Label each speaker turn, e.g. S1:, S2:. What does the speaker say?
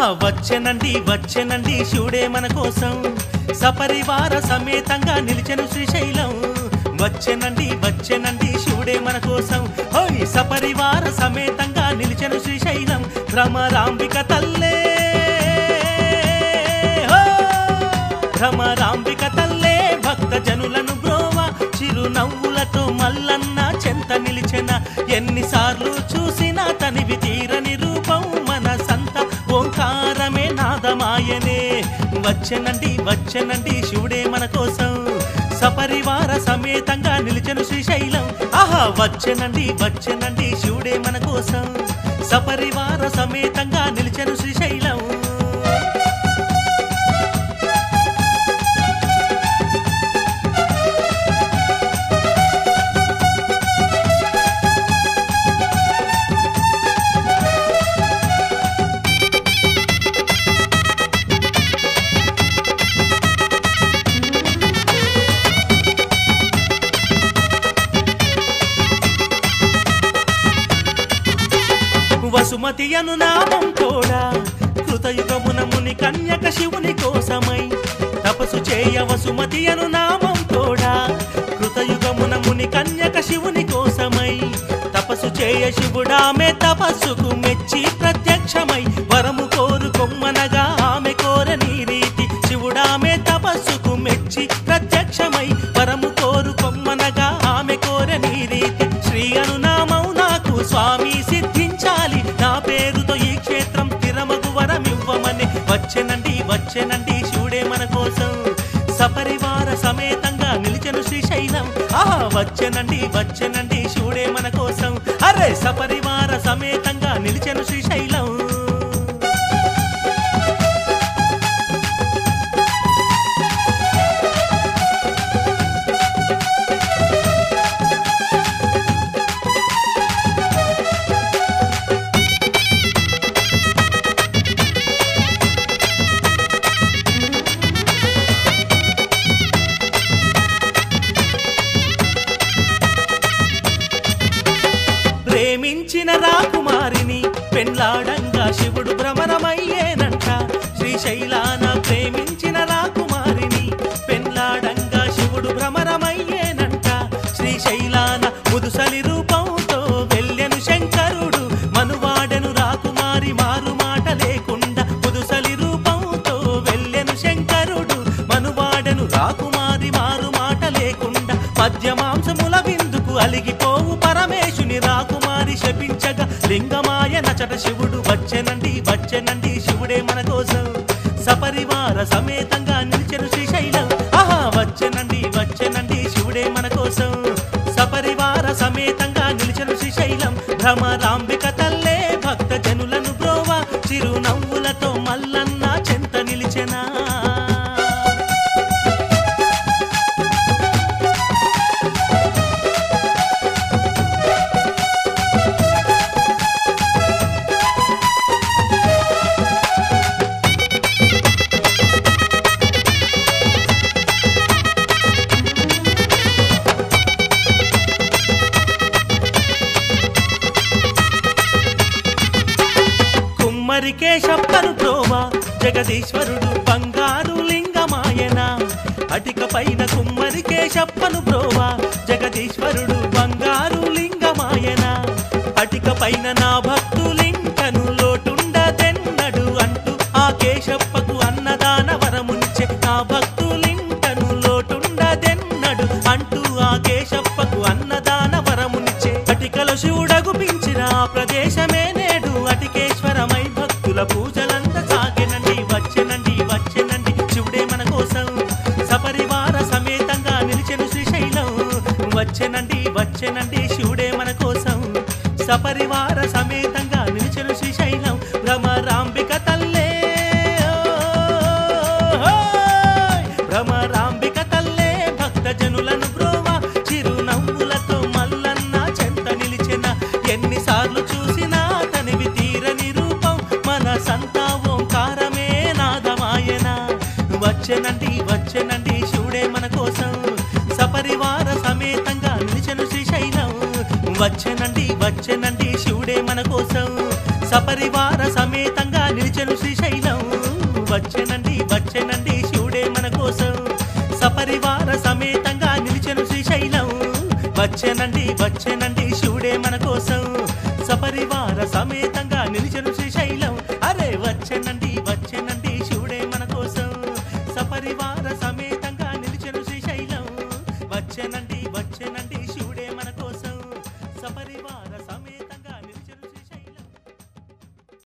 S1: ఆహా వచ్చెనండి వచ్చెనండి శివుడే మన కోసం సపరివార సమేతంగా నిలిచెను శ్రీశైలం వచ్చెనండి వచ్చెనండి శివుడే మన కోసం హోయ్ సపరివార సమేతంగా నిలిచెను శ్రీశైలం భ్రమరాంబిక తల్లే హో! భ్రమరాంబిక తల్లే భక్త జనులను బ్రోవ చిరునవ్వులతో మల్లన్న చెంత నిలిచెన ఎన్నిసార్లు చూసినా తనివి తీరని రూపం మన సంత ఓంకారమే నాదమాయనే వచ్చెనండి వచ్చెనండి శివుడే మన కోసం సపరివార సమేతంగా నిలిచెను శ్రీశైలం ఆహా వచ్చెనండి వచ్చెనండి శివుడే మన కోసం సపరివార సమేతంగా నిలిచెను శ్రీశైలం వసుమతి అను నామం తోడా కృతయుగమున ముని కన్యక శివుని కోసమై తపసు చేయ వసుమతి అను నామం తోడా కృతయుగమున ముని కన్యక శివుని కోసమై తపసు చేయ శివుడామె తపస్సుకు మెచ్చి ప్రత్యక్షమై వరము కోరు కొమ్మనగా ఆమె కోరని రీతి శివుడామె తపస్సుకు మెచ్చి ప్రత్యక్షమై వరము కోరు కొమ్మనగా ఆమె కోరని రీతి శ్రీ అనునామం నాకు స్వామి సిద్ధించాలి నా పేరుతో ఈ క్షేత్రం తిరమగు వరమివ్వమని వచ్చెనండి వచ్చెనండి శివుడే మన కోసం సపరివార సమేతంగా నిలిచెను శ్రీశైలం ఆహా వచ్చెనండి వచ్చెనండి శివుడే మన కోసం అరే సపరివార సమేతంగా నిలిచెను శ్రీశైలం ప్రేమించిన రాకుమారిని పెండ్లాడంగా శివుడు భ్రమరమయ్యేనంట శ్రీశైలాన ప్రేమించిన రాకుమారిని పెండ్లాడంగా శివుడు భ్రమరమయ్యేనంట శ్రీశైలాన ముదుసలి రూపంతో వెళ్ళెను శంకరుడు మనువాడెను రాకుమారి మారు మాట లేకుండా ముదుసలి రూపంతో వెళ్ళెను శంకరుడు మనువాడెను రాకుమారి మారు మాట లేకుండా పద్యమాంసముల విందుకు అలిగిపోవు పరమేశుని రాకుమారి శపించగా లింగమాయ నచట శివుడు వచ్చెనండి వచ్చెనండి శివుడే మన కోసం సపరివార సమేతంగా నిలిచెను శ్రీశైలం ఆహా వచ్చెనండి వచ్చెనండి శివుడే మన కోసం సపరివార సమేతంగా నిలిచెను శ్రీశైలం భ్రమరాంబిక తల్లే భక్త జనులను బ్రోవ చిరునవ్వులతో మల్లన్న చెంత నిలిచెనా కుమ్మరికే శప్పను ప్రోవా జగదీశ్వరుడు బంగారు లింగమాయన అటిక పైన కుమ్మరికే శప్పను ప్రోవా జగదీశ్వరుడు బంగారు లింగమాయన అటిక పైన నా భక్తులింకను లోటుండదెన్నడు అంటూ ఆ కేశప్పకు అన్నదాన వరమునిచ్చే నా భక్తులింకను లోటుండదెన్నడు అంటూ ఆ కేశప్పకు అన్నదాన వరమునిచ్చే అటికల శివుడగు పిలిచిన ఆ ప్రదేశమే నేడు అటికేశ్వరమై భక్తుల పూజలంత సాగెనండి వచ్చెనండి వచ్చెనండి శివుడే మన కోసం సపరివార సమేతంగా నిలిచెను శ్రీశైలం వచ్చెనండి వచ్చెనండి శివుడే మన కోసం సపరివార సమేతంగా నిలిచెను శ్రీశైలం భ్రమరాంబిక తల్లే ఓయ్! భ్రమరాంబిక తల్లే భక్త జనులను బ్రోవ చిరునవ్వులతో మల్లన్న చెంత నిలిచెన ఎన్నిసార్లు చూసినా తనివి తీరని రూపం మన సంతా ఓంకారమే నాదమాయన వచ్చెనండి వచ్చెనండి శివుడే మన కోసం సపరివార సమేతంగా నిలిచెను శ్రీశైలం వచ్చెనండి వచ్చెనండి శివుడే మన కోసం సపరివార సమేతంగా నిలిచెను శ్రీశైలం సమేతంగా నిలిచెను శ్రీశైలం వచ్చేనండి వచ్చేనండి శివుడే మన కోసం సపరివార సమేతంగా